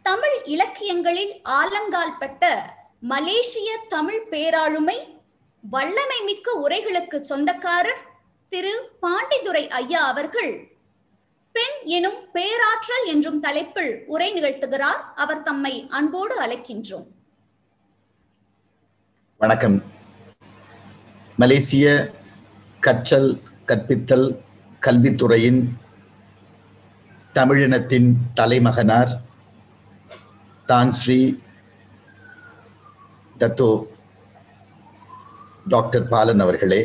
தமிழ் இலக்கியங்களில் ஆலங்கால் பட்ட மலேசிய தமிழ் பேராளுமை வல்லமை மிக்க உரைகளுக்கு சொந்தக்காரர் திரு பாண்டிதுரை ஐயா அவர்கள் பெண் எனும் பேராற்றல் என்றும் தலைப்பில் உரை நிகழ்த்துகிறார் அவர் தம்மை அன்போடு அழைக்கின்றோம் வணக்கம் மலேசிய கற்றல் கற்பித்தல் கல்வித்துறையின் தமிழினத்தின் தலைமகனார் தான் ஸ்ரீ டத்தோ டாக்டர் பாலன் அவர்களே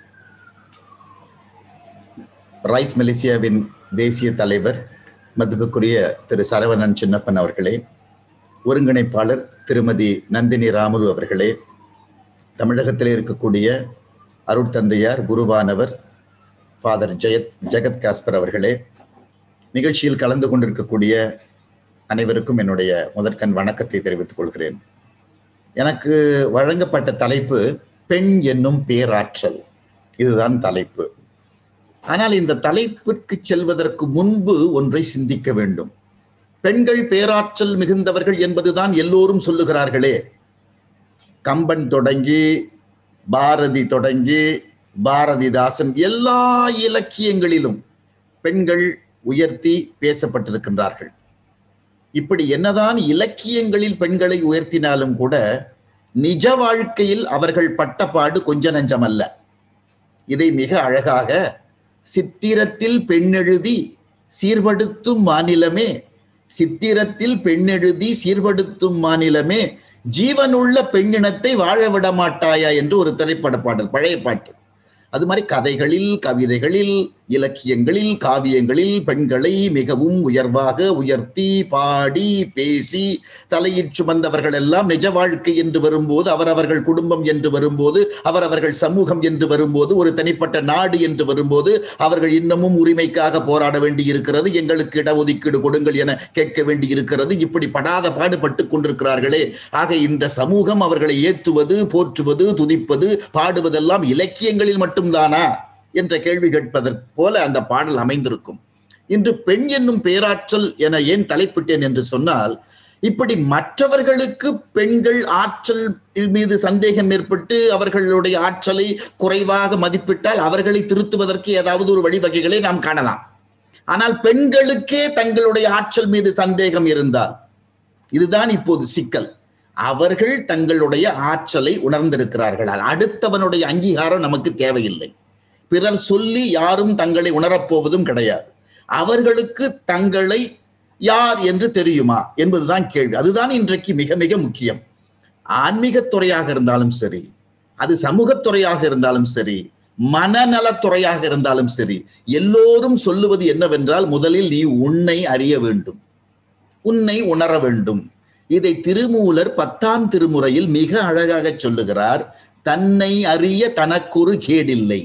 ரைஸ் மலேசியாவின் தேசிய தலைவர் மதிப்புக்குரிய திரு சரவணன் சின்னப்பன் அவர்களே ஒருங்கிணைப்பாளர் திருமதி நந்தினி ராமுலு அவர்களே தமிழகத்தில் இருக்கக்கூடிய அருட்தந்தையார் குருவானவர் ஃபாதர் ஜெயத் ஜெகத் காஸ்பர் அவர்களே நிகழ்ச்சியில் கலந்து கொண்டிருக்கக்கூடிய அனைவருக்கும் என்னுடைய முதற்கண் வணக்கத்தை தெரிவித்துக் கொள்கிறேன் எனக்கு வழங்கப்பட்ட தலைப்பு பெண் என்னும் பேராற்றல் இதுதான் தலைப்பு ஆனால் இந்த தலைப்பிற்கு செல்வதற்கு முன்பு ஒன்றை சிந்திக்க வேண்டும் பெண்கள் பேராற்றல் மிகுந்தவர்கள் என்பதுதான் எல்லோரும் சொல்லுகிறார்களே கம்பன் தொடங்கி பாரதி தொடங்கி பாரதிதாசன் எல்லா இலக்கியங்களிலும் பெண்கள் உயர்த்தி பேசப்பட்டிருக்கின்றார்கள் இப்படி என்னதான் இலக்கியங்களில் பெண்களை உயர்த்தினாலும் கூட நிஜ வாழ்க்கையில் அவர்கள் பட்ட பாடு கொஞ்ச நஞ்சம் அல்ல இதை மிக அழகாக சித்திரத்தில் பெண்ணெழுதி சீர்படுத்தும் மாநிலமே சித்திரத்தில் பெண்ணெழுதி சீர்படுத்தும் மாநிலமே ஜீவனுள்ள பெண்ணினத்தை வாழ விட மாட்டாயா என்று ஒரு திரைப்பட பாடல் பழைய பாட்டு அது மாதிரி கதைகளில் கவிதைகளில் இலக்கியங்களில் காவியங்களில் பெண்களை மிகவும் உயர்வாக உயர்த்தி பாடி பேசி தலையிற் சுமந்தவர்கள் எல்லாம் நிஜ வாழ்க்கை என்று வரும்போது அவரவர்கள் குடும்பம் என்று வரும்போது அவரவர்கள் சமூகம் என்று வரும்போது ஒரு தனிப்பட்ட நாடு என்று வரும்போது அவர்கள் இன்னமும் உரிமைக்காக போராட வேண்டி இருக்கிறது எங்களுக்கு இடஒதுக்கீடு கொடுங்கள் என கேட்க வேண்டி இருக்கிறது இப்படி படாத பாடுபட்டு கொண்டிருக்கிறார்களே ஆக இந்த சமூகம் அவர்களை ஏற்றுவது போற்றுவது துதிப்பது பாடுவதெல்லாம் இலக்கியங்களில் மட்டும்தானா என்ற கேள்வி கேட்பதற்கு போல அந்த பாடல் அமைந்திருக்கும் இன்று பெண் என்னும் பேராற்றல் என ஏன் தலைப்பிட்டேன் என்று சொன்னால் இப்படி மற்றவர்களுக்கு பெண்கள் ஆற்றல் மீது சந்தேகம் ஏற்பட்டு அவர்களுடைய ஆற்றலை குறைவாக மதிப்பிட்டால் அவர்களை திருத்துவதற்கு ஏதாவது ஒரு வழிவகைகளை நாம் காணலாம் ஆனால் பெண்களுக்கே தங்களுடைய ஆற்றல் மீது சந்தேகம் இருந்தால் இதுதான் இப்போது சிக்கல் அவர்கள் தங்களுடைய ஆற்றலை உணர்ந்திருக்கிறார்கள் அடுத்தவனுடைய அங்கீகாரம் நமக்கு தேவையில்லை பிறர் சொல்லி யாரும் தங்களை உணரப்போவதும் கிடையாது அவர்களுக்கு தங்களை யார் என்று தெரியுமா என்பதுதான் கேள்வி அதுதான் இன்றைக்கு மிக மிக முக்கியம் ஆன்மீகத்துறையாக இருந்தாலும் சரி அது சமூகத்துறையாக இருந்தாலும் சரி மனநலத்துறையாக இருந்தாலும் சரி எல்லோரும் சொல்லுவது என்னவென்றால் முதலில் நீ உன்னை அறிய வேண்டும் உன்னை உணர வேண்டும் இதை திருமூலர் பத்தாம் திருமுறையில் மிக அழகாக சொல்லுகிறார் தன்னை அறிய தனக்கொரு கேடில்லை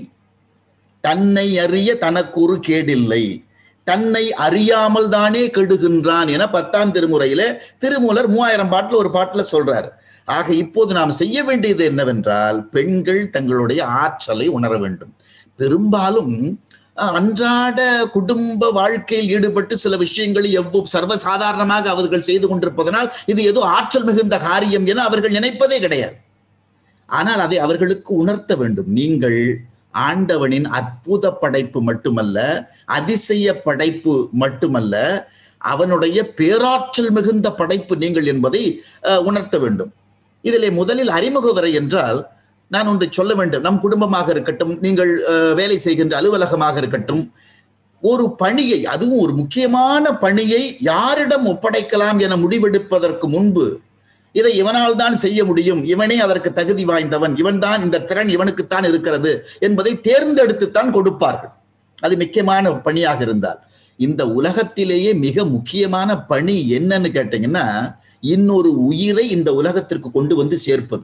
தன்னை அறிய தனக்கொரு கேடில்லை தன்னை அறியாமல் தானே கெடுகின்றான் என பத்தாம் திருமுறையில திருமூலர் மூவாயிரம் பாட்டுல ஒரு பாட்டுல சொல்றார் ஆக இப்போது நாம் செய்ய வேண்டியது என்னவென்றால் பெண்கள் தங்களுடைய ஆற்றலை உணர வேண்டும் பெரும்பாலும் அன்றாட குடும்ப வாழ்க்கையில் ஈடுபட்டு சில விஷயங்களை எவ்வளவு சர்வசாதாரணமாக அவர்கள் செய்து கொண்டிருப்பதனால் இது ஏதோ ஆற்றல் மிகுந்த காரியம் என அவர்கள் நினைப்பதே கிடையாது ஆனால் அதை அவர்களுக்கு உணர்த்த வேண்டும் நீங்கள் ஆண்டவனின் அற்புத படைப்பு மட்டுமல்ல அதிசய படைப்பு மட்டுமல்ல அவனுடைய பேராற்றல் மிகுந்த படைப்பு நீங்கள் என்பதை உணர்த்த வேண்டும் இதிலே முதலில் அறிமுக வரை என்றால் நான் ஒன்று சொல்ல வேண்டும் நம் குடும்பமாக இருக்கட்டும் நீங்கள் வேலை செய்கின்ற அலுவலகமாக இருக்கட்டும் ஒரு பணியை அதுவும் ஒரு முக்கியமான பணியை யாரிடம் ஒப்படைக்கலாம் என முடிவெடுப்பதற்கு முன்பு இதை இவனால் தான் செய்ய முடியும் இவனே அதற்கு தகுதி வாய்ந்தவன் இவன் தான் இந்த திறன் இவனுக்குத்தான் இருக்கிறது என்பதை தேர்ந்தெடுத்துத்தான் கொடுப்பார்கள் அது முக்கியமான பணியாக இருந்தால் இந்த உலகத்திலேயே மிக முக்கியமான பணி என்னன்னு கேட்டீங்கன்னா இன்னொரு உயிரை இந்த உலகத்திற்கு கொண்டு வந்து சேர்ப்பது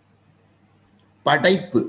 படைப்பு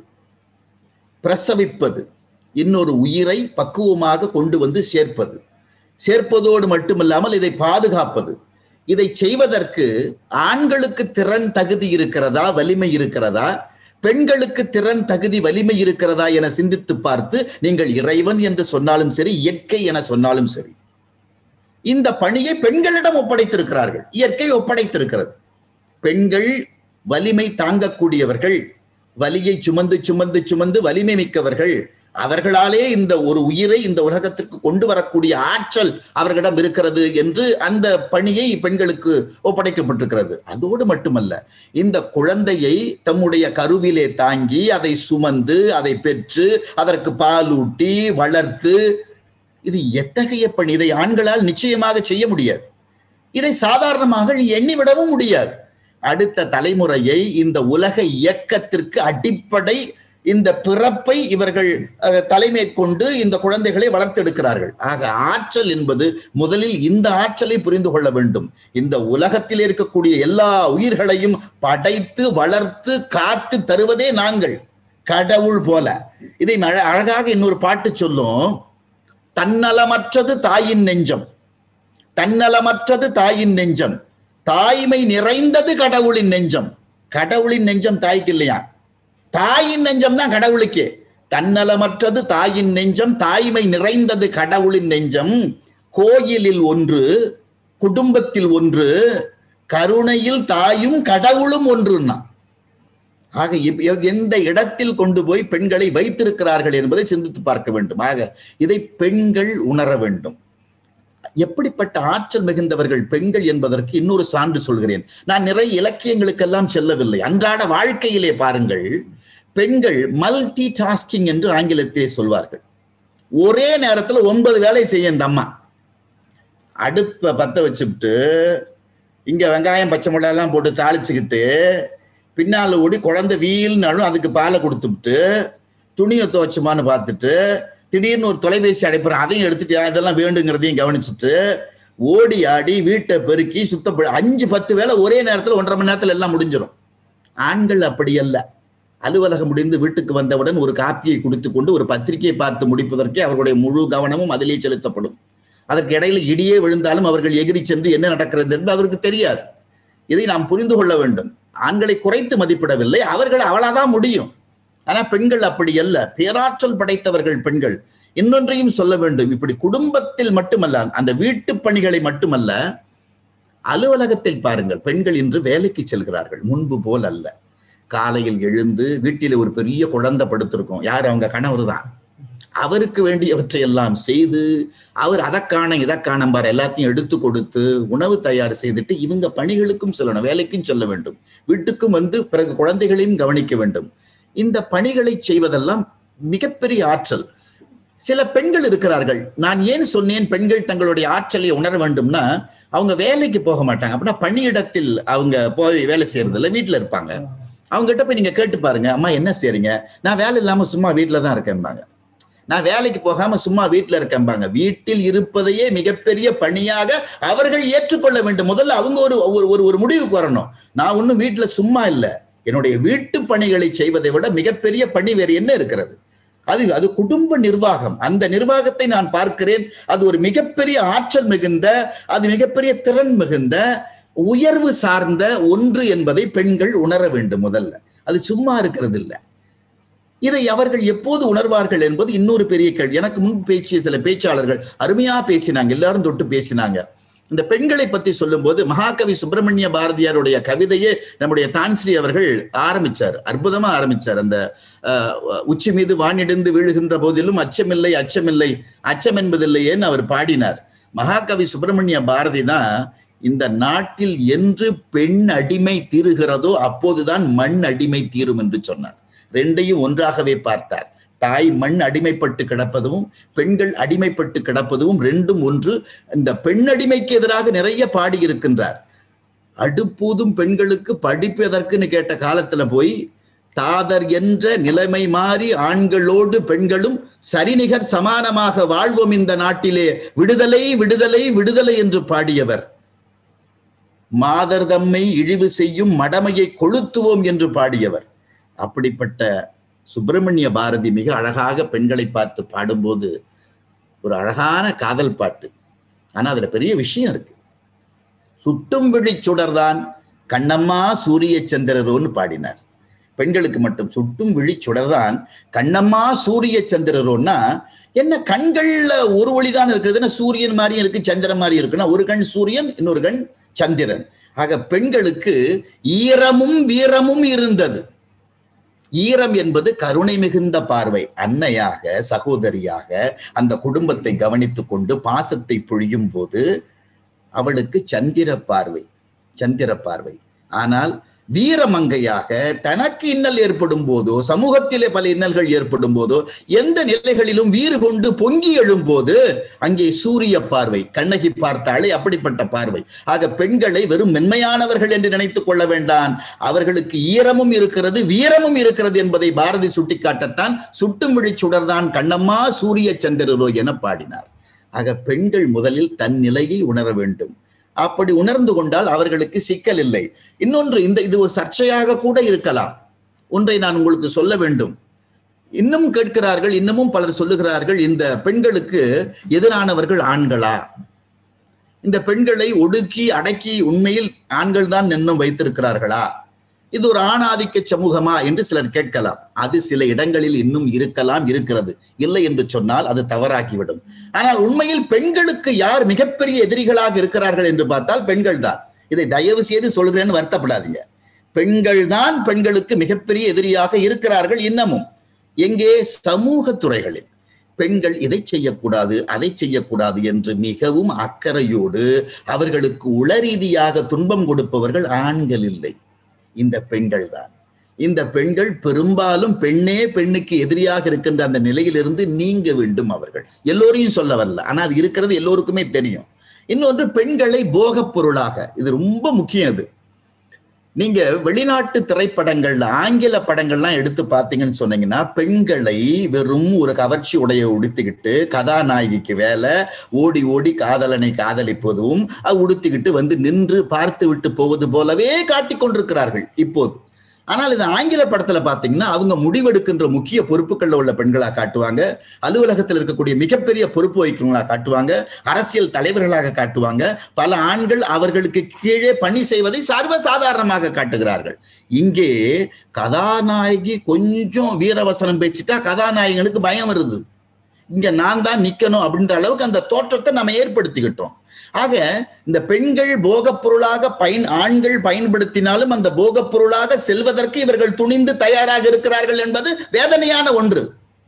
பிரசவிப்பது இன்னொரு உயிரை பக்குவமாக கொண்டு வந்து சேர்ப்பது சேர்ப்பதோடு மட்டுமில்லாமல் இதை பாதுகாப்பது இதை செய்வதற்கு ஆண்களுக்கு திறன் தகுதி இருக்கிறதா வலிமை இருக்கிறதா பெண்களுக்கு திறன் தகுதி வலிமை இருக்கிறதா என சிந்தித்து பார்த்து நீங்கள் இறைவன் என்று சொன்னாலும் சரி இயற்கை என சொன்னாலும் சரி இந்த பணியை பெண்களிடம் ஒப்படைத்திருக்கிறார்கள் இயற்கை ஒப்படைத்திருக்கிறது பெண்கள் வலிமை தாங்கக்கூடியவர்கள் வலியை சுமந்து சுமந்து சுமந்து வலிமை மிக்கவர்கள் அவர்களாலே இந்த ஒரு உயிரை இந்த உலகத்திற்கு கொண்டு வரக்கூடிய ஆற்றல் அவர்களிடம் இருக்கிறது என்று அந்த பணியை பெண்களுக்கு ஒப்படைக்கப்பட்டிருக்கிறது அதோடு மட்டுமல்ல இந்த குழந்தையை தம்முடைய கருவிலே தாங்கி அதை சுமந்து அதை பெற்று அதற்கு பாலூட்டி வளர்த்து இது எத்தகைய பணி இதை ஆண்களால் நிச்சயமாக செய்ய முடியாது இதை சாதாரணமாக எண்ணிவிடவும் முடியாது அடுத்த தலைமுறையை இந்த உலக இயக்கத்திற்கு அடிப்படை இந்த பிறப்பை இவர்கள் தலைமை கொண்டு இந்த குழந்தைகளை வளர்த்தெடுக்கிறார்கள் ஆக ஆற்றல் என்பது முதலில் இந்த ஆற்றலை புரிந்து கொள்ள வேண்டும் இந்த உலகத்தில் இருக்கக்கூடிய எல்லா உயிர்களையும் படைத்து வளர்த்து காத்து தருவதே நாங்கள் கடவுள் போல இதை அழகாக இன்னொரு பாட்டு சொல்லும் தன்னலமற்றது தாயின் நெஞ்சம் தன்னலமற்றது தாயின் நெஞ்சம் தாய்மை நிறைந்தது கடவுளின் நெஞ்சம் கடவுளின் நெஞ்சம் தாய்க்கு இல்லையா தாயின் நெஞ்சம் தான் கடவுளுக்கு தன்னலமற்றது தாயின் நெஞ்சம் தாய்மை நிறைந்தது கடவுளின் நெஞ்சம் கோயிலில் ஒன்று குடும்பத்தில் ஒன்று கருணையில் தாயும் கடவுளும் ஒன்றுன்னா ஆக எந்த இடத்தில் கொண்டு போய் பெண்களை வைத்திருக்கிறார்கள் என்பதை சிந்தித்து பார்க்க வேண்டும் ஆக இதை பெண்கள் உணர வேண்டும் எப்படிப்பட்ட ஆற்றல் மிகுந்தவர்கள் பெண்கள் என்பதற்கு இன்னொரு சான்று சொல்கிறேன் நான் நிறைய இலக்கியங்களுக்கெல்லாம் செல்லவில்லை அன்றாட வாழ்க்கையிலே பாருங்கள் பெண்கள் மல்டி டாஸ்கிங் என்று ஆங்கிலத்திலே சொல்வார்கள் ஒரே நேரத்தில் ஒன்பது வேலை செய்ய இந்த அம்மா அடுப்பை பத்த வச்சுக்கிட்டு இங்க வெங்காயம் பச்சை மிளகாய் எல்லாம் போட்டு தாளிச்சுக்கிட்டு பின்னால ஓடி குழந்தை வீல்னாலும் அதுக்கு பாலை கொடுத்துட்டு துணியை துவச்சுமான்னு பார்த்துட்டு திடீர்னு ஒரு தொலைபேசி அடைப்புறேன் அதையும் எடுத்துட்டு இதெல்லாம் வேண்டுங்கிறதையும் கவனிச்சுட்டு ஓடி ஆடி வீட்டை பெருக்கி சுத்தப்பட அஞ்சு பத்து வேலை ஒரே நேரத்தில் ஒன்றரை மணி நேரத்தில் எல்லாம் முடிஞ்சிடும் ஆண்கள் அப்படி அல்ல அலுவலகம் முடிந்து வீட்டுக்கு வந்தவுடன் ஒரு காப்பியை கொடுத்து கொண்டு ஒரு பத்திரிகையை பார்த்து முடிப்பதற்கே அவர்களுடைய முழு கவனமும் அதிலே செலுத்தப்படும் அதற்கு இடையில இடியே விழுந்தாலும் அவர்கள் எகிரி சென்று என்ன நடக்கிறது என்று அவருக்கு தெரியாது இதை நாம் புரிந்து கொள்ள வேண்டும் ஆண்களை குறைத்து மதிப்பிடவில்லை அவர்கள் அவளாதான் முடியும் ஆனா பெண்கள் அப்படி அல்ல பேராற்றல் படைத்தவர்கள் பெண்கள் இன்னொன்றையும் சொல்ல வேண்டும் இப்படி குடும்பத்தில் மட்டுமல்ல அந்த வீட்டு பணிகளை மட்டுமல்ல அலுவலகத்தில் பாருங்கள் பெண்கள் இன்று வேலைக்கு செல்கிறார்கள் முன்பு போல் அல்ல காலையில் எழுந்து வீட்டில் ஒரு பெரிய குழந்தை படுத்திருக்கும் யார் அவங்க கணவர் தான் அவருக்கு வேண்டியவற்றை எல்லாம் செய்து அவர் அதை காண இதை காணம்பார் எல்லாத்தையும் எடுத்து கொடுத்து உணவு தயார் செய்துட்டு இவங்க பணிகளுக்கும் சொல்லணும் வேலைக்கும் சொல்ல வேண்டும் வீட்டுக்கும் வந்து பிறகு குழந்தைகளையும் கவனிக்க வேண்டும் இந்த பணிகளை செய்வதெல்லாம் மிகப்பெரிய ஆற்றல் சில பெண்கள் இருக்கிறார்கள் நான் ஏன் சொன்னேன் பெண்கள் தங்களுடைய ஆற்றலை உணர வேண்டும்னா அவங்க வேலைக்கு போக மாட்டாங்க அப்படின்னா பணியிடத்தில் அவங்க போய் வேலை செய்யறது இல்லை வீட்டுல இருப்பாங்க அவங்க கிட்ட போய் நீங்க கேட்டு பாருங்க அம்மா என்ன செய்றீங்க நான் வேலை இல்லாம சும்மா வீட்டுல தான் இருக்கேன்பாங்க நான் வேலைக்கு போகாம சும்மா வீட்டுல இருக்கேன்பாங்க வீட்டில் இருப்பதையே மிகப்பெரிய பணியாக அவர்கள் ஏற்றுக்கொள்ள வேண்டும் முதல்ல அவங்க ஒரு ஒரு ஒரு முடிவுக்கு வரணும் நான் ஒன்னும் வீட்டுல சும்மா இல்லை என்னுடைய வீட்டு பணிகளை செய்வதை விட மிகப்பெரிய பணி வேறு என்ன இருக்கிறது அது அது குடும்ப நிர்வாகம் அந்த நிர்வாகத்தை நான் பார்க்கிறேன் அது ஒரு மிகப்பெரிய ஆற்றல் மிகுந்த அது மிகப்பெரிய திறன் மிகுந்த உயர்வு சார்ந்த ஒன்று என்பதை பெண்கள் உணர வேண்டும் முதல்ல அது சும்மா இருக்கிறது இல்லை இதை அவர்கள் எப்போது உணர்வார்கள் என்பது இன்னொரு பெரிய கேள்வி எனக்கு முன் பேச்சிய சில பேச்சாளர்கள் அருமையா பேசினாங்க எல்லாரும் தொட்டு பேசினாங்க இந்த பெண்களை பத்தி சொல்லும்போது மகாகவி சுப்பிரமணிய பாரதியாருடைய கவிதையே நம்முடைய தான்ஸ்ரீ அவர்கள் ஆரம்பிச்சார் அற்புதமா ஆரம்பிச்சார் அந்த உச்சி மீது வானிடிந்து வீழுகின்ற போதிலும் அச்சமில்லை அச்சமில்லை அச்சம் என்பதில்லையேன்னு அவர் பாடினார் மகாகவி சுப்பிரமணிய பாரதி தான் இந்த நாட்டில் என்று பெண் அடிமை தீருகிறதோ அப்போதுதான் மண் அடிமை தீரும் என்று சொன்னார் ரெண்டையும் ஒன்றாகவே பார்த்தார் தாய் மண் அடிமைப்பட்டு கிடப்பதும் பெண்கள் அடிமைப்பட்டு கிடப்பதும் ரெண்டும் ஒன்று இந்த பெண் அடிமைக்கு எதிராக நிறைய பாடி இருக்கின்றார் அடுப்பூதும் பெண்களுக்கு படிப்பு எதற்குன்னு கேட்ட காலத்துல போய் தாதர் என்ற நிலைமை மாறி ஆண்களோடு பெண்களும் சரிநிகர் சமானமாக வாழ்வோம் இந்த நாட்டிலே விடுதலை விடுதலை விடுதலை என்று பாடியவர் மாதர் தம்மை இழிவு செய்யும் மடமையை கொளுத்துவோம் என்று பாடியவர் அப்படிப்பட்ட சுப்பிரமணிய பாரதி மிக அழகாக பெண்களை பார்த்து பாடும்போது ஒரு அழகான காதல் பாட்டு ஆனா அதுல பெரிய விஷயம் இருக்கு சுட்டும் விழி சுடர்தான் கண்ணம்மா சூரிய சந்திரரோன்னு பாடினார் பெண்களுக்கு மட்டும் சுட்டும் விழி சுடர்தான் கண்ணம்மா சூரிய சந்திரரோன்னா என்ன கண்கள்ல ஒரு ஒளிதான் இருக்குதுன்னா சூரியன் மாதிரியும் இருக்கு சந்திரன் மாதிரி இருக்குன்னா ஒரு கண் சூரியன் இன்னொரு கண் சந்திரன் ஆக பெண்களுக்கு ஈரமும் வீரமும் இருந்தது ஈரம் என்பது கருணை மிகுந்த பார்வை அன்னையாக சகோதரியாக அந்த குடும்பத்தை கவனித்துக் கொண்டு பாசத்தை பொழியும் போது அவளுக்கு சந்திர பார்வை சந்திர பார்வை ஆனால் வீரமங்கையாக தனக்கு இன்னல் ஏற்படும் போதோ சமூகத்திலே பல இன்னல்கள் ஏற்படும் போதோ எந்த நிலைகளிலும் வீறு கொண்டு பொங்கி எழும்போது அங்கே சூரிய பார்வை கண்ணகி பார்த்தாலே அப்படிப்பட்ட பார்வை ஆக பெண்களை வெறும் மென்மையானவர்கள் என்று நினைத்துக் கொள்ள வேண்டாம் அவர்களுக்கு ஈரமும் இருக்கிறது வீரமும் இருக்கிறது என்பதை பாரதி சுட்டிக்காட்டத்தான் சுட்டும் விழி சுடர்தான் கண்ணம்மா சூரிய சந்திரரோ என பாடினார் ஆக பெண்கள் முதலில் தன் நிலையை உணர வேண்டும் அப்படி உணர்ந்து கொண்டால் அவர்களுக்கு சிக்கல் இல்லை இன்னொன்று இந்த இது ஒரு சர்ச்சையாக கூட இருக்கலாம் ஒன்றை நான் உங்களுக்கு சொல்ல வேண்டும் இன்னும் கேட்கிறார்கள் இன்னமும் பலர் சொல்லுகிறார்கள் இந்த பெண்களுக்கு எதிரானவர்கள் ஆண்களா இந்த பெண்களை ஒடுக்கி அடக்கி உண்மையில் ஆண்கள் தான் இன்னும் வைத்திருக்கிறார்களா இது ஒரு ஆணாதிக்க சமூகமா என்று சிலர் கேட்கலாம் அது சில இடங்களில் இன்னும் இருக்கலாம் இருக்கிறது இல்லை என்று சொன்னால் அது தவறாகிவிடும் ஆனால் உண்மையில் பெண்களுக்கு யார் மிகப்பெரிய எதிரிகளாக இருக்கிறார்கள் என்று பார்த்தால் பெண்கள் தான் இதை தயவு செய்து சொல்கிறேன்னு வருத்தப்படாதீங்க பெண்கள் தான் பெண்களுக்கு மிகப்பெரிய எதிரியாக இருக்கிறார்கள் இன்னமும் எங்கே சமூக துறைகளில் பெண்கள் இதை செய்யக்கூடாது அதை செய்யக்கூடாது என்று மிகவும் அக்கறையோடு அவர்களுக்கு உள ரீதியாக துன்பம் கொடுப்பவர்கள் ஆண்கள் இல்லை இந்த பெண்கள் தான் இந்த பெண்கள் பெரும்பாலும் பெண்ணே பெண்ணுக்கு எதிரியாக இருக்கின்ற அந்த நிலையிலிருந்து நீங்க வேண்டும் அவர்கள் எல்லோரையும் சொல்ல வரல ஆனா அது இருக்கிறது எல்லோருக்குமே தெரியும் இன்னொன்று பெண்களை போகப் பொருளாக இது ரொம்ப முக்கியம் அது நீங்க வெளிநாட்டு திரைப்படங்கள்ல ஆங்கில படங்கள்லாம் எடுத்து பார்த்தீங்கன்னு சொன்னீங்கன்னா பெண்களை வெறும் ஒரு கவர்ச்சி உடைய உடுத்திக்கிட்டு கதாநாயகிக்கு வேலை ஓடி ஓடி காதலனை காதலிப்பதும் உடுத்திக்கிட்டு வந்து நின்று பார்த்து விட்டு போவது போலவே காட்டிக் கொண்டிருக்கிறார்கள் இப்போது ஆனால் இது ஆங்கில படத்துல பாத்தீங்கன்னா அவங்க முடிவெடுக்கின்ற முக்கிய பொறுப்புகள்ல உள்ள பெண்களா காட்டுவாங்க அலுவலகத்தில் இருக்கக்கூடிய மிகப்பெரிய பொறுப்பு வைக்கிறவங்களா காட்டுவாங்க அரசியல் தலைவர்களாக காட்டுவாங்க பல ஆண்கள் அவர்களுக்கு கீழே பணி செய்வதை சர்வ சாதாரணமாக காட்டுகிறார்கள் இங்கே கதாநாயகி கொஞ்சம் வீரவசனம் பேசிட்டா கதாநாயகங்களுக்கு பயம் வருது இங்க நான் தான் நிக்கணும் அப்படின்ற அளவுக்கு அந்த தோற்றத்தை நம்ம ஏற்படுத்திக்கிட்டோம் ஆக இந்த பெண்கள் போகப் பொருளாக பயன் ஆண்கள் பயன்படுத்தினாலும் அந்த போகப் பொருளாக செல்வதற்கு இவர்கள் துணிந்து தயாராக இருக்கிறார்கள் என்பது வேதனையான ஒன்று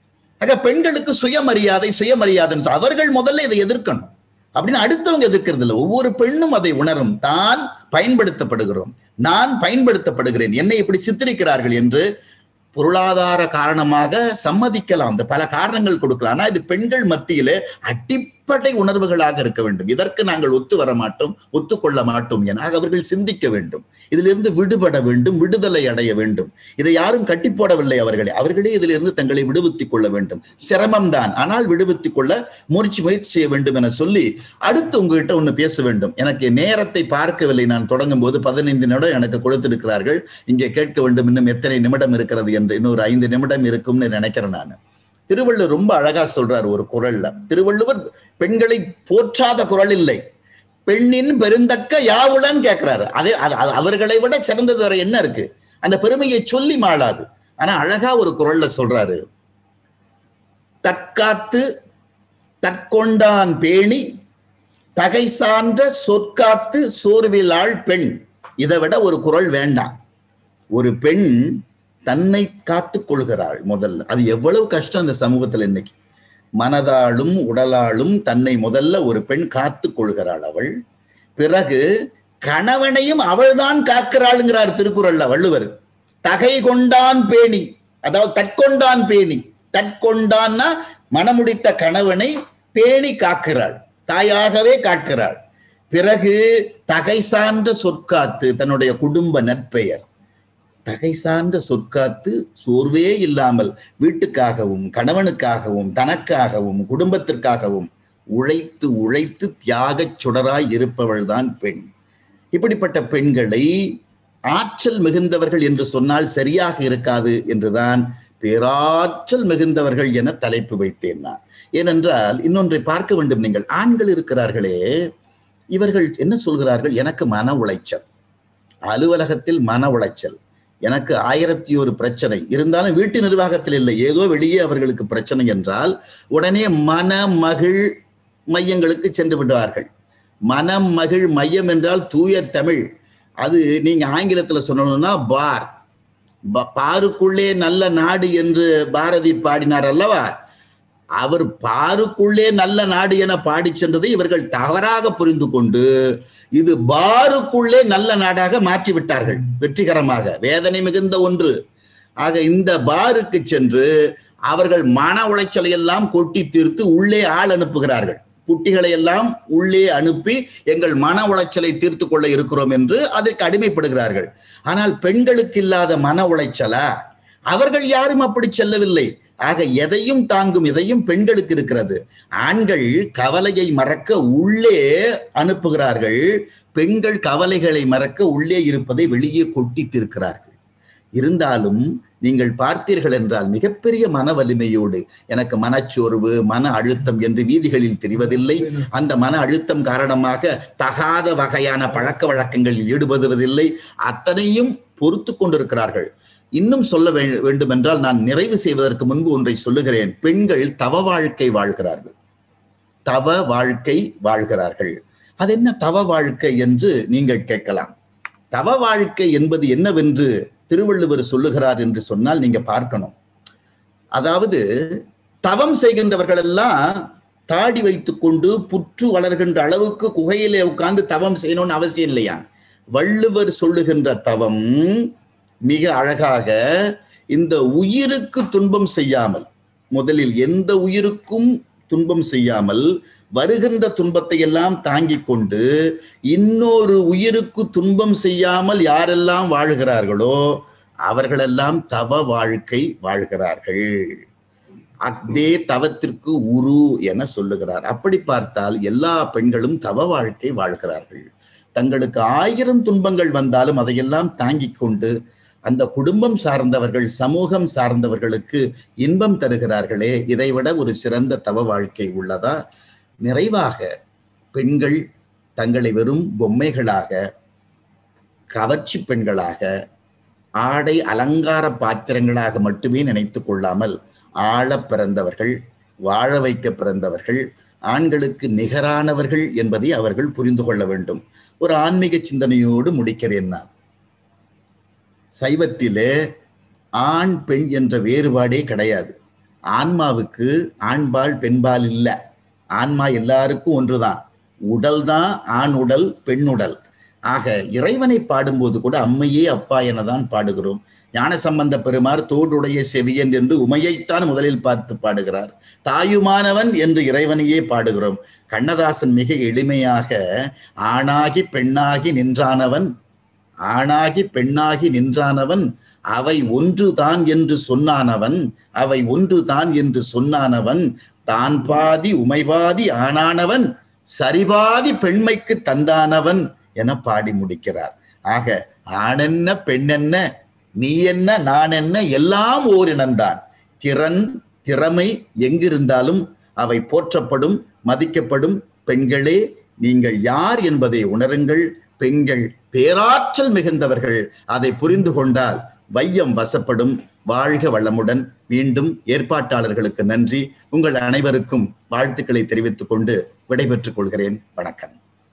ஆக பெண்களுக்கு சுயமரியாதை சுயமரியாதை அவர்கள் முதல்ல இதை எதிர்க்கணும் அப்படின்னு அடுத்தவங்க எதிர்க்கிறது இல்லை ஒவ்வொரு பெண்ணும் அதை உணரும் தான் பயன்படுத்தப்படுகிறோம் நான் பயன்படுத்தப்படுகிறேன் என்னை இப்படி சித்தரிக்கிறார்கள் என்று பொருளாதார காரணமாக சம்மதிக்கலாம் இந்த பல காரணங்கள் கொடுக்கலாம் ஆனா இது பெண்கள் மத்தியிலே அடிப்படை உணர்வுகளாக இருக்க வேண்டும் இதற்கு நாங்கள் ஒத்து வர மாட்டோம் ஒத்துக்கொள்ள மாட்டோம் என அவர்கள் சிந்திக்க வேண்டும் இதிலிருந்து விடுபட வேண்டும் விடுதலை அடைய வேண்டும் இதை யாரும் கட்டி போடவில்லை அவர்களே அவர்களே இதிலிருந்து தங்களை விடுவித்துக் கொள்ள வேண்டும் சிரமம் தான் ஆனால் விடுவித்துக் கொள்ள முயற்சி முயற்சி செய்ய வேண்டும் என சொல்லி அடுத்து உங்ககிட்ட ஒண்ணு பேச வேண்டும் எனக்கு நேரத்தை பார்க்கவில்லை நான் தொடங்கும் போது பதினைந்து நிமிடம் எனக்கு கொடுத்திருக்கிறார்கள் இங்கே கேட்க வேண்டும் இன்னும் எத்தனை நிமிடம் இருக்கிறது என்று இன்னொரு ஐந்து நிமிடம் இருக்கும்னு நினைக்கிறேன் நான் திருவள்ளுவர் ரொம்ப அழகா சொல்றார் ஒரு குரல்ல திருவள்ளுவர் பெண்களை போற்றாத குரல் இல்லை பெண்ணின் பெருந்தக்க யாவுலன் கேட்கிறாரு அதே அவர்களை விட சிறந்தது வர என்ன இருக்கு அந்த பெருமையை சொல்லி மாளாது ஆனா அழகா ஒரு குரல்ல சொல்றாரு தற்காத்து தற்கொண்டான் பேணி தகை சான்ற சொற்காத்து சோர்விலாள் பெண் இதை விட ஒரு குரல் வேண்டாம் ஒரு பெண் தன்னை காத்து கொள்கிறாள் முதல்ல அது எவ்வளவு கஷ்டம் இந்த சமூகத்துல இன்னைக்கு மனதாலும் உடலாலும் தன்னை முதல்ல ஒரு பெண் காத்து கொள்கிறாள் அவள் பிறகு கணவனையும் அவள்தான் காக்கிறாளுங்கிறார் திருக்குறள்ல வள்ளுவர் தகை கொண்டான் பேணி அதாவது தற்கொண்டான் பேணி தற்கொண்டான்னா மனமுடித்த கணவனை பேணி காக்கிறாள் தாயாகவே காக்கிறாள் பிறகு தகை சார்ந்த சொற்காத்து தன்னுடைய குடும்ப நற்பெயர் தகை சார்ந்த சொற்காத்து சோர்வே இல்லாமல் வீட்டுக்காகவும் கணவனுக்காகவும் தனக்காகவும் குடும்பத்திற்காகவும் உழைத்து உழைத்து தியாகச் சுடராய் இருப்பவள் தான் பெண் இப்படிப்பட்ட பெண்களை ஆற்றல் மிகுந்தவர்கள் என்று சொன்னால் சரியாக இருக்காது என்றுதான் பேராற்றல் மிகுந்தவர்கள் என தலைப்பு வைத்தேன் நான் ஏனென்றால் இன்னொன்றை பார்க்க வேண்டும் நீங்கள் ஆண்கள் இருக்கிறார்களே இவர்கள் என்ன சொல்கிறார்கள் எனக்கு மன உளைச்சல் அலுவலகத்தில் மன உளைச்சல் எனக்கு ஆயிரத்தி ஒரு பிரச்சனை இருந்தாலும் வீட்டு நிர்வாகத்தில் இல்லை ஏதோ வெளியே அவர்களுக்கு பிரச்சனை என்றால் உடனே மன மகிழ் மையங்களுக்கு சென்று விடுவார்கள் மனம் மகிழ் மையம் என்றால் தூய தமிழ் அது நீங்க ஆங்கிலத்துல சொல்லணும்னா பார் பாருக்குள்ளே நல்ல நாடு என்று பாரதி பாடினார் அல்லவா அவர் பாருக்குள்ளே நல்ல நாடு என பாடி சென்றதை இவர்கள் தவறாக புரிந்து கொண்டு இது பாருக்குள்ளே நல்ல நாடாக மாற்றி விட்டார்கள் வெற்றிகரமாக வேதனை மிகுந்த ஒன்று ஆக இந்த பாருக்கு சென்று அவர்கள் மன உளைச்சலை எல்லாம் கொட்டி தீர்த்து உள்ளே ஆள் அனுப்புகிறார்கள் குட்டிகளை எல்லாம் உள்ளே அனுப்பி எங்கள் மன உளைச்சலை தீர்த்து கொள்ள இருக்கிறோம் என்று அதற்கு அடிமைப்படுகிறார்கள் ஆனால் பெண்களுக்கு இல்லாத மன உளைச்சலா அவர்கள் யாரும் அப்படி செல்லவில்லை ஆக எதையும் தாங்கும் எதையும் பெண்களுக்கு இருக்கிறது ஆண்கள் கவலையை மறக்க உள்ளே அனுப்புகிறார்கள் பெண்கள் கவலைகளை மறக்க உள்ளே இருப்பதை வெளியே கொட்டி தீர்க்கிறார்கள் இருந்தாலும் நீங்கள் பார்த்தீர்கள் என்றால் மிகப்பெரிய மன வலிமையோடு எனக்கு மனச்சோர்வு மன அழுத்தம் என்று வீதிகளில் தெரிவதில்லை அந்த மன அழுத்தம் காரணமாக தகாத வகையான பழக்க வழக்கங்களில் ஈடுபடுவதில்லை அத்தனையும் பொறுத்து கொண்டிருக்கிறார்கள் இன்னும் சொல்ல வேண்டும் என்றால் நான் நிறைவு செய்வதற்கு முன்பு ஒன்றை சொல்லுகிறேன் பெண்கள் தவ வாழ்க்கை வாழ்கிறார்கள் தவ வாழ்க்கை வாழ்கிறார்கள் அது என்ன தவ வாழ்க்கை என்று நீங்கள் கேட்கலாம் தவ வாழ்க்கை என்பது என்னவென்று திருவள்ளுவர் சொல்லுகிறார் என்று சொன்னால் நீங்க பார்க்கணும் அதாவது தவம் செய்கின்றவர்கள் எல்லாம் தாடி வைத்துக்கொண்டு புற்று வளர்கின்ற அளவுக்கு குகையிலே உட்கார்ந்து தவம் செய்யணும்னு அவசியம் இல்லையா வள்ளுவர் சொல்லுகின்ற தவம் மிக அழகாக இந்த உயிருக்கு துன்பம் செய்யாமல் முதலில் எந்த உயிருக்கும் துன்பம் செய்யாமல் வருகின்ற துன்பத்தை எல்லாம் தாங்கிக் கொண்டு இன்னொரு உயிருக்கு துன்பம் செய்யாமல் யாரெல்லாம் வாழ்கிறார்களோ அவர்களெல்லாம் தவ வாழ்க்கை வாழ்கிறார்கள் அக்தே தவத்திற்கு உரு என சொல்லுகிறார் அப்படி பார்த்தால் எல்லா பெண்களும் தவ வாழ்க்கை வாழ்கிறார்கள் தங்களுக்கு ஆயிரம் துன்பங்கள் வந்தாலும் அதையெல்லாம் தாங்கிக் கொண்டு அந்த குடும்பம் சார்ந்தவர்கள் சமூகம் சார்ந்தவர்களுக்கு இன்பம் தருகிறார்களே இதைவிட ஒரு சிறந்த தவ வாழ்க்கை உள்ளதா நிறைவாக பெண்கள் தங்களை வெறும் பொம்மைகளாக கவர்ச்சி பெண்களாக ஆடை அலங்கார பாத்திரங்களாக மட்டுமே நினைத்து கொள்ளாமல் ஆழ பிறந்தவர்கள் வாழ வைக்க பிறந்தவர்கள் ஆண்களுக்கு நிகரானவர்கள் என்பதை அவர்கள் புரிந்து கொள்ள வேண்டும் ஒரு ஆன்மீக சிந்தனையோடு முடிக்கிறேன் நான் சைவத்திலே ஆண் பெண் என்ற வேறுபாடே கிடையாது ஆன்மாவுக்கு ஆண்பால் பெண்பால் இல்லை ஆன்மா எல்லாருக்கும் ஒன்றுதான் உடல் தான் ஆண் உடல் பெண் உடல் ஆக இறைவனை பாடும்போது கூட அம்மையே அப்பா எனதான் பாடுகிறோம் ஞான சம்பந்த பெருமார் தோடுடைய செவியன் என்று உமையைத்தான் முதலில் பார்த்து பாடுகிறார் தாயுமானவன் என்று இறைவனையே பாடுகிறோம் கண்ணதாசன் மிக எளிமையாக ஆணாகி பெண்ணாகி நின்றானவன் ஆணாகி பெண்ணாகி நின்றானவன் அவை ஒன்றுதான் என்று சொன்னானவன் அவை ஒன்றுதான் என்று சொன்னானவன் தான் பாதி உமைபாதி ஆனானவன் சரிபாதி பெண்மைக்கு தந்தானவன் என பாடி முடிக்கிறார் ஆக ஆணென்ன பெண்ணென்ன நீ என்ன நான் என்ன எல்லாம் ஓரினம்தான் திறன் திறமை எங்கிருந்தாலும் அவை போற்றப்படும் மதிக்கப்படும் பெண்களே நீங்கள் யார் என்பதை உணருங்கள் பெண்கள் பேராற்றல் மிகுந்தவர்கள் அதை புரிந்து கொண்டால் வையம் வசப்படும் வாழ்க வளமுடன் மீண்டும் ஏற்பாட்டாளர்களுக்கு நன்றி உங்கள் அனைவருக்கும் வாழ்த்துக்களை தெரிவித்துக் கொண்டு விடைபெற்றுக் கொள்கிறேன் வணக்கம்